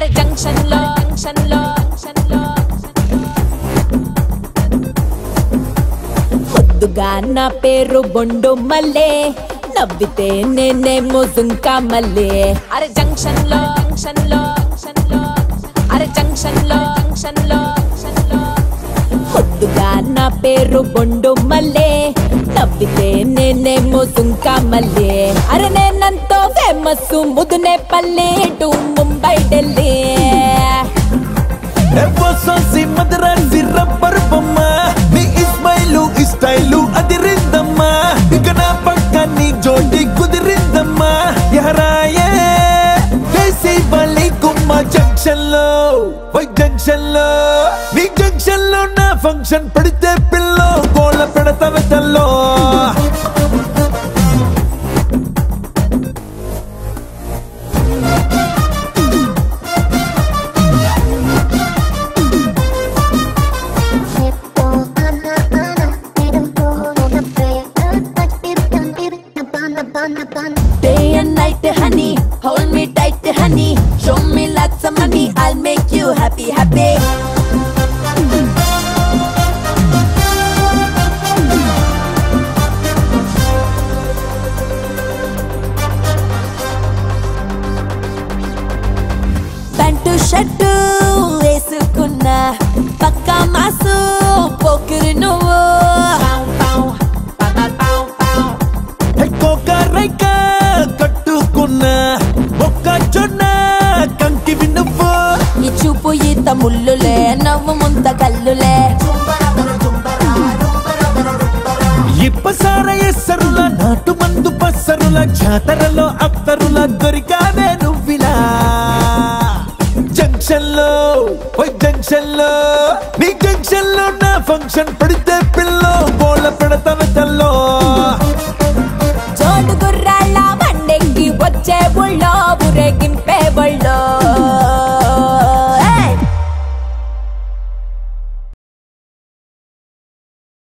అరే జంక్షన్ లో జంక్షన్ లో జంక్షన్ లో ముద్దుగా నా పేరు బొండు మల్లే నవ్వితే నేనేమో జుంకా మల్లే అరే జంక్షన్ లో జంక్షన్ లో జంక్షన్ లో అరే జంక్షన్ లో జంక్షన్ లో జంక్షన్ లో ముద్దుగా నా పేరు బొండు మల్లే నవ్వితే నేనేమో సుంకా మల్లే అరే నేనంతో ఫేమస్ ముదునే పల్లె టు ముంబై ఢిల్లీ ఎవ్వసోసి మదరాసి రబ్బర్ బొమ్మ నీ ఇస్మైలు ఇస్టైలు అదిరిందమ్మా ఇక నా పక్క నీ జోడి కుదిరిందమ్మా ఎహరాయే వేసి బలి కుమ్మ జంక్షన్ లో వై జంక్షన్ లో నీ జంక్షన్ లో నా ఫంక్షన్ పెడితే పిల్లో గోళ పెడతా వెతల్లో Day and night, honey, hold me tight, honey. Show me lots of money, I'll make you happy, happy. Pant shirt వేసుకున్నా పక్క మాసు పోకిరి నువ్వు ఎక్కువ రైక కట్టుకున్న ఒక్క జొన్న కంకి వినువ్వు ఈ చూపు ఈత ముల్లులే నవ్వు ముంత కల్లులే ఇప్పసార ఎస్సరుల నాటు మందు పස්සరుల జాతరలో అత్తరుల దొరికావే నువ్విలా జంక్షన్ లో ఓ జంక్షన్ లో నీ జంక్షన్ లో నా ఫంక్షన్ పడితే పిల్లో